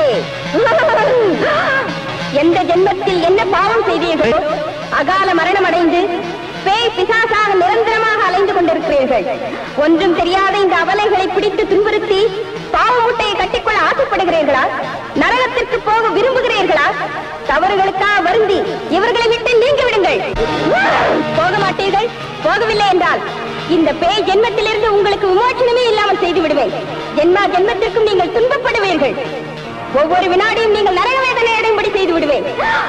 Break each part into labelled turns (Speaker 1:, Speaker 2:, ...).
Speaker 1: எந்த ஜென்மத்தில் என்ன பாவம் செய்தீர்களோ அகால மரணம் அடைந்து பேய் பிசாசாக நிரந்தரமாக அலைந்து கொண்டிருக்கிறீர்கள் ஒன்றும் தெரியாத இந்த அவலைகளை பிடித்து துன்புறுத்தி பாவ மூட்டையை கட்டிக்கொள்ள ஆசைப்படுகிறீர்களா நரகத்திற்கு போக விரும்புகிறீர்களா தவறுகளுக்காக வருந்தி இவர்களை விட்டு நீங்கி விடுங்கள் போக மாட்டீர்கள் போகவில்லை என்றால் இந்த பேய் ஜென்மத்திலிருந்து உங்களுக்கு விமோச்சனமே இல்லாமல் செய்து விடுவேன் ஜென்மா ஜென்மத்திற்கும் நீங்கள் துன்பப்படுவீர்கள் ஒவ்வொரு வினாடியும் நீங்கள் நரக வேதனை அடையும்படி செய்து விடுவேன்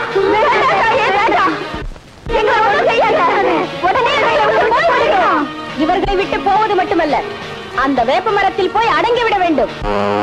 Speaker 1: எங்களை ஒண்ணும் செய்யாத. உடனே எங்களை விட்டு போய் விடுகிறோம். இவர்களை விட்டு போவது மட்டுமல்ல அந்த வேப்ப மரத்தில் போய் அடங்கி விட வேண்டும்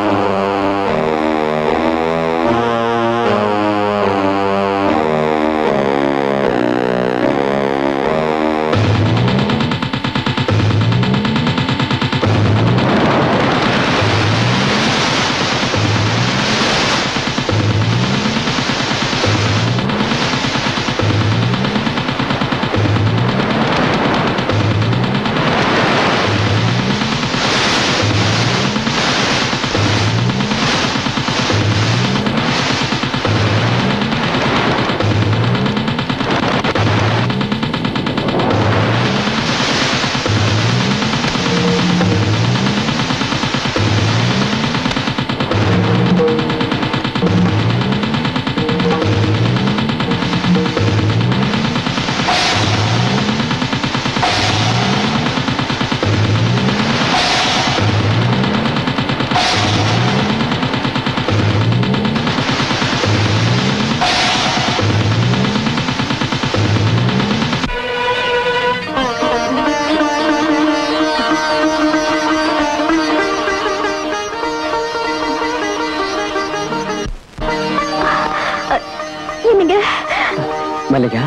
Speaker 1: என்னங்க
Speaker 2: மல்லிகா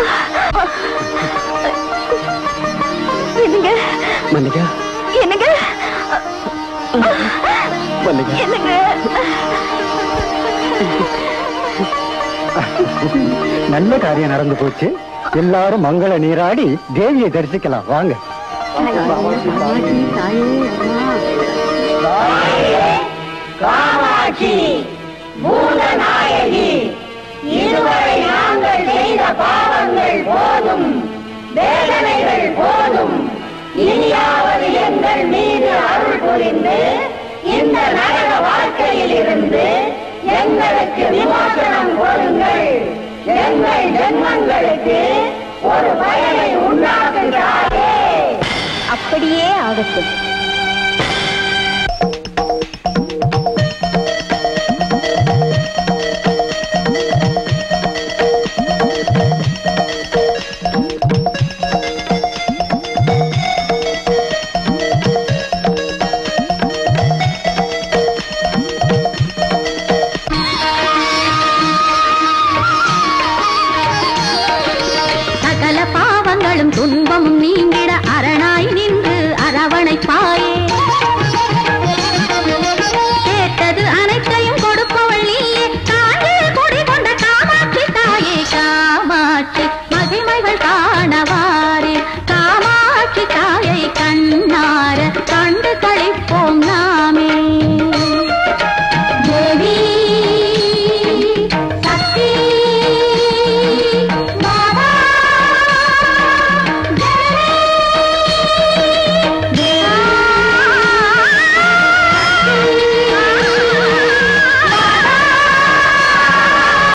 Speaker 1: என்னங்க
Speaker 2: மல்லிகா
Speaker 1: என்னங்க
Speaker 2: மல்லிகா
Speaker 1: என்னங்க
Speaker 2: நல்ல காரியம் நடந்து போச்சு எல்லாரும் மங்கள நீராடி தேவியை தரிசிக்கலாம் வாங்க
Speaker 1: காமாட்சி பூதநாயகி இதுவரை நாங்கள் செய்த பாவங்கள் போதும் வேதனைகள் போதும் இனியாவது எங்கள் மீது அருள் புரிந்து இந்த நரக வாழ்க்கையில் இருந்து எங்களுக்கு விமோசனம் கொடுங்கள் எங்கள் ஜென்மங்களுக்கு ஒரு பயனை உண்டாக்குகிறாரே அப்படியே ஆகட்டும்